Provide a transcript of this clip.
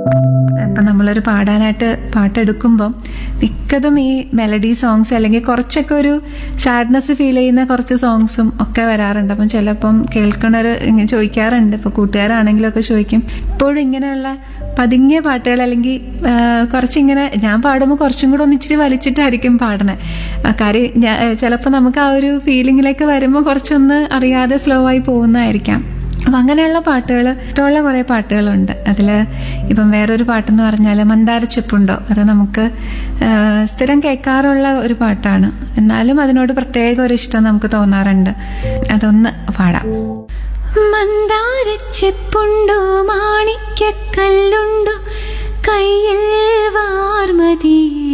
ഇപ്പം നമ്മളൊരു പാടാനായിട്ട് പാട്ടെടുക്കുമ്പം മിക്കതും ഈ മെലഡി സോങ്സ് അല്ലെങ്കിൽ കുറച്ചൊക്കെ ഒരു സാഡ്നെസ് ഫീൽ ചെയ്യുന്ന കുറച്ച് സോങ്സും ഒക്കെ വരാറുണ്ട് അപ്പം ചിലപ്പം കേൾക്കണവർ ഇങ്ങനെ ചോദിക്കാറുണ്ട് ഇപ്പോൾ കൂട്ടുകാരാണെങ്കിലും ഒക്കെ ചോദിക്കും ഇപ്പോഴും ഇങ്ങനെയുള്ള പതുങ്ങിയ പാട്ടുകൾ അല്ലെങ്കിൽ ആ, കുറച്ചിങ്ങനെ ഞാൻ പാടുമ്പോൾ കുറച്ചും കൂടെ ഒന്ന് ഇച്ചിരി വലിച്ചിട്ടായിരിക്കും പാടണേ ആ, കാര്യം ഞാൻ ചിലപ്പോൾ നമുക്ക് ആ ഒരു ഫീലിങ്ങിലേക്ക് വരുമ്പോൾ കുറച്ചൊന്ന് അറിയാതെ സ്ലോ ആയി പോകുന്നതായിരിക്കാം അപ്പം അങ്ങനെയുള്ള പാട്ടുകൾ ഇഷ്ടമുള്ള കുറേ പാട്ടുകളുണ്ട് അതിൽ ഇപ്പം വേറൊരു പാട്ടെന്ന് പറഞ്ഞാൽ മന്ദാരച്ചെപ്പുണ്ടോ അത് നമുക്ക് ആ, സ്ഥിരം കേൾക്കാറുള്ള ഒരു പാട്ടാണ് എന്നാലും അതിനോട് പ്രത്യേക ഒരു ഇഷ്ടം നമുക്ക് തോന്നാറുണ്ട് അതൊന്ന് പാടാം മന്ദാരച്ചെപ്പുണ്ടോ മാണിക്കക്കല്ലുണ്ടോ കയ്യിൽ വാർമതിയേ